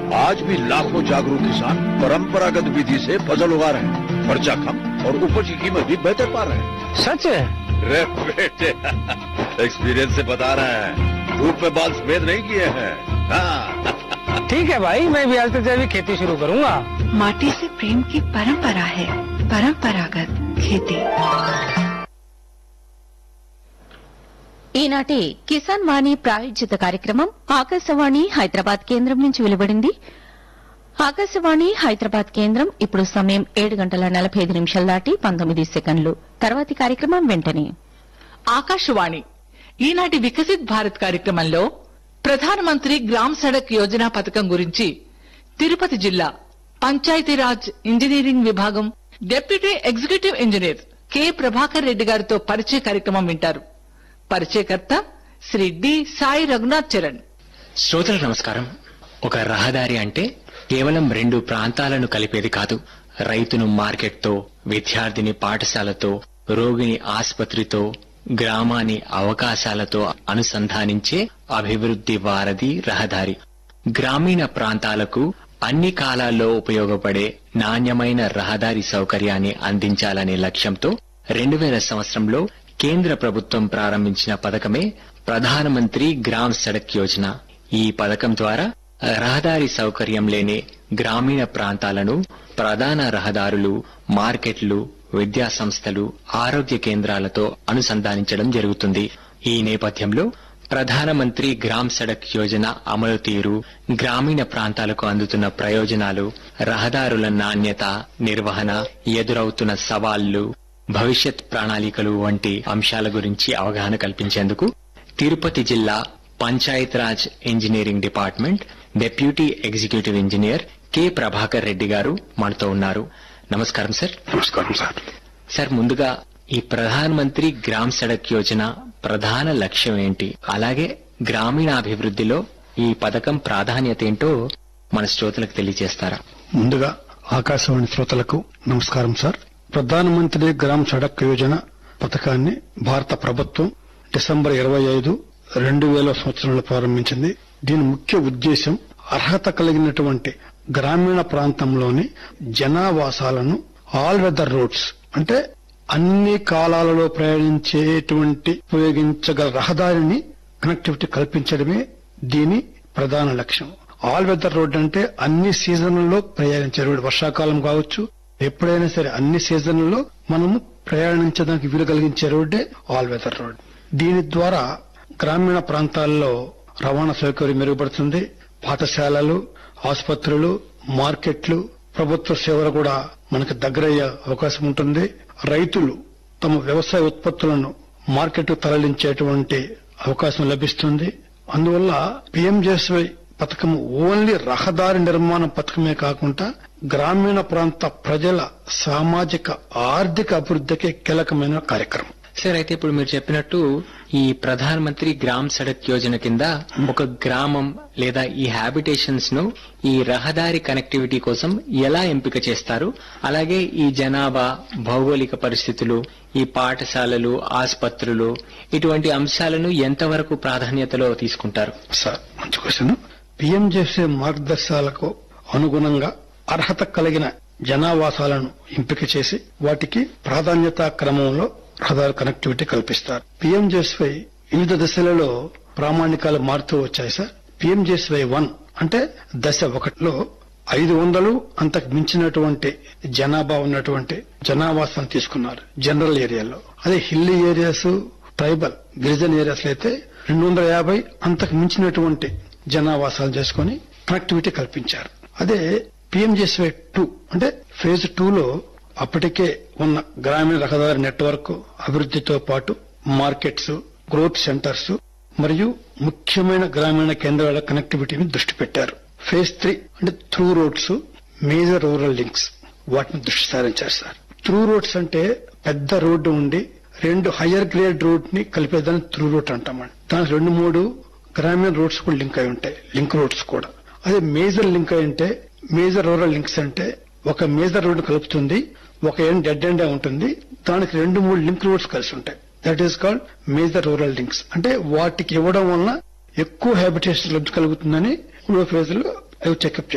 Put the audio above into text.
आज भी लाखों जागरूक किसान परंपरागत विधि से फसल उगा रहे हैं खर्चा कम और उपज की कीमत भी बेहतर पा रहे हैं सच है रे बेटे एक्सपीरियंस से बता रहे हैं धूप में बाल सफेद नहीं किए हैं हाँ ठीक है भाई मैं भी आज से जैविक खेती शुरू करूंगा माटी से प्रेम की परंपरा है परंपरागत खेती ఈనాటి కిసాన్ వాణి ప్రాయోజిత కార్యక్రమం ఆకాశవాణి హైదరాబాద్ కేంద్రం నుంచి వెలువడింది ఆకాశవాణి హైదరాబాద్ కేంద్రం ఇప్పుడు సమయం ఏడు గంటల నలభై ఐదు నిమిషాలు దాటి పంతొమ్మిది సెకండ్లు తర్వాతి కార్యక్రమం వెంటనే ఆకాశవాణి ఈనాటి వికసిత్ భారత్ కార్యక్రమంలో ప్రధానమంత్రి గ్రామ్ సడక్ యోజన పథకం గురించి తిరుపతి జిల్లా పంచాయతీరాజ్ ఇంజనీరింగ్ విభాగం deputy executive engineer K Prabhakar Reddy గారితో పరిచయ కార్యక్రమం వింటారు పరిచయకర్త శ్రీ డి సాయి రఘునాథ్ చరణ్ శ్రోతలకు నమస్కారం ఒక రహదారి అంటే కేవలం రెండు ప్రాంతాలను కలిపేది కాదు రైతును మార్కెట్తో విద్యార్థిని పాఠశాలతో రోగిని ఆసుపత్రితో గ్రామాన్ని అవకాశాలతో అనుసంధానించే అభివృద్ధి వారధి రహదారి గ్రామీణ ప్రాంతాలకు అన్ని కాలాల్లో ఉపయోగపడే నాణ్యమైన రహదారి సౌకర్యాన్ని అందించాలనే లక్ష్యంతో రెండు వేల సంవత్సరంలో కేంద్ర ప్రభుత్వం ప్రారంభించిన పథకమే ప్రధానమంత్రి గ్రామ్ సడక్ యోజన ఈ పథకం ద్వారా రహదారి సౌకర్యం లేని గ్రామీణ ప్రాంతాలను ప్రధాన రహదారులు మార్కెట్లు విద్యా సంస్థలు ఆరోగ్య కేంద్రాలతో అనుసంధానించడం జరుగుతుంది ఈ నేపథ్యంలో ప్రధానమంత్రి గ్రామ్ సడక్ యోజన అమలు తీరు గ్రామీణ ప్రాంతాలకు అందుతున్న ప్రయోజనాలు రహదారుల నాణ్యత నిర్వహణ ఎదురవుతున్న సవాళ్లు భవిష్యత్ ప్రణాళికలు వంటి అంశాల గురించి అవగాహన కల్పించేందుకు తిరుపతి జిల్లా Panchayat Raj engineering department deputy executive engineer K Prabhakar Reddy garu మనతో ఉన్నారు నమస్కారం సార్ नमस्कार सर సార్ ముందుగా ఈ ప్రధాన మంత్రి గ్రామ్ సడక్ యోజన ప్రధాన లక్ష్యం ఏంటి అలాగే గ్రామీణాభివృద్ధిలో ఈ పథకం ప్రాధాన్యత ఏంటో మన శ్రోతలకు తెలియజేస్తారా ముందుగా ఆకాశవాణి శ్రోతలకు నమస్కారం సార్ ప్రధానమంత్రి గ్రామ్ సడక్ యోజన పథకాన్ని భారత ప్రభుత్వం డిసెంబర్ ఇరవై ఐదు రెండు వేల సంవత్సరంలో ప్రారంభించింది దీని ముఖ్య ఉద్దేశం అర్హత కలిగినటువంటి గ్రామీణ ప్రాంతంలోని జనావాసాలను ఆల్ వెదర్ రోడ్స్ అంటే అన్ని కాలాలలో ప్రయాణించేటువంటి ఉపయోగించగల రహదారిని కనెక్టివిటీ కల్పించడమే దీని ప్రధాన లక్ష్యం ఆల్ వెదర్ రోడ్ అంటే అన్ని సీజన్లలో ప్రయాణించే రోడ్ వర్షాకాలం కావచ్చు ఎప్పుడైనా సరే అన్ని సీజన్లలో మనము ప్రయాణించడానికి వీలు కలిగించే రోడ్డే ఆల్ వెదర్ రోడ్ దీని ద్వారా గ్రామీణ ప్రాంతాల్లో రవాణా సౌకర్యం మెరుగుపడుతుంది పాఠశాలలు ఆసుపత్రులు మార్కెట్లు ప్రభుత్వ సేవలు కూడా మనకు దగ్గరయ్యే అవకాశం ఉంటుంది రైతులు తమ వ్యవసాయ ఉత్పత్తులను మార్కెట్ తరలించేటువంటి అవకాశం లభిస్తుంది అందువల్ల పిఎంజేఎస్వై పథకం ఓన్లీ రహదారి నిర్మాణ పథకమే కాకుండా గ్రామీణ ప్రాంత ప్రజల సామాజిక ఆర్థిక అభివృద్ధికి కీలకమైన కార్యక్రమం సార్ అయితే ఇప్పుడు మీరు చెప్పినట్టు ఈ ప్రధాన మంత్రి గ్రామ్ సడక్ యోజన కింద ఒక గ్రామం లేదా ఈ హ్యాబిటేషన్స్ ను ఈ రహదారి కనెక్టివిటీ కోసం ఎలా ఎంపిక చేస్తారు అలాగే ఈ జనాభా భౌగోళిక పరిస్థితులు ఈ పాఠశాలలు ఆసుపత్రులు ఇటువంటి అంశాలను ఎంతవరకు ప్రాధాన్యతలో తీసుకుంటారు సార్ మంచి క్వశ్చన్ పిఎంజేసీ మార్గదర్శకాలకు అనుగుణంగా అర్హత కలిగిన జనావాసాలను ఎంపిక చేసి వాటికి ప్రాధాన్యత క్రమంలో రహదారి కనెక్టివిటీ కల్పిస్తారు పిఎంజేఎస్వై వివిధ దశలలో ప్రామాణికాలు మారుతూ వచ్చాయి సార్ పిఎంజేఎస్వై వన్ అంటే దశ ఒకటిలో ఐదు వందలు అంతకు మించినటువంటి జనాభా ఉన్నటువంటి జనావాసాన్ని తీసుకున్నారు జనరల్ ఏరియాలో అదే హిల్లీ ఏరియాస్ ట్రైబల్ గిరిజన ఏరియాస్ అయితే రెండు వందల యాభై అంతకు మించినటువంటి జనావాసాలు చేసుకుని కనెక్టివిటీ కల్పించారు అదే పిఎంజేఎస్వై టూ అంటే ఫేజ్ టూలో అప్పటికే ఉన్న గ్రామీణ రహదారి నెట్వర్క్ అభివృద్ధితో పాటు మార్కెట్స్ గ్రోత్ సెంటర్స్ మరియు ముఖ్యమైన గ్రామీణ కేంద్రాల కనెక్టివిటీని దృష్టి పెట్టారు ఫేజ్ త్రీ అంటే through roads major rural links వాటిని దృష్టి సారించారు సార్ త్రూ రోడ్స్ అంటే పెద్ద రోడ్డు ఉండి రెండు హయ్యర్ గ్రేడ్ రోడ్ ని కలిపేదాన్ని త్రూ రోడ్ అంటామండి దానికి రెండు మూడు గ్రామీణ రోడ్స్ కూడా లింక్ అయి ఉంటాయి లింక్ రోడ్స్ కూడా అదే మేజర్ లింక్ అయి ఉంటే మేజర్ రూరల్ లింక్స్ అంటే ఒక మేజర్ రోడ్డు కలుపుతుంది ఒక ఎండ్ డెడ్ ఎండ్ ఉంటుంది దానికి రెండు మూడు లింక్ రోడ్స్ కలిసి ఉంటాయి that is called major rural links అంటే వాటికి ఇవ్వడం వలన ఎక్కువ హ్యాబిటేషన్ లబ్ధి కలుగుతుందని మూడో ఫేజ్ లో అవి చెకప్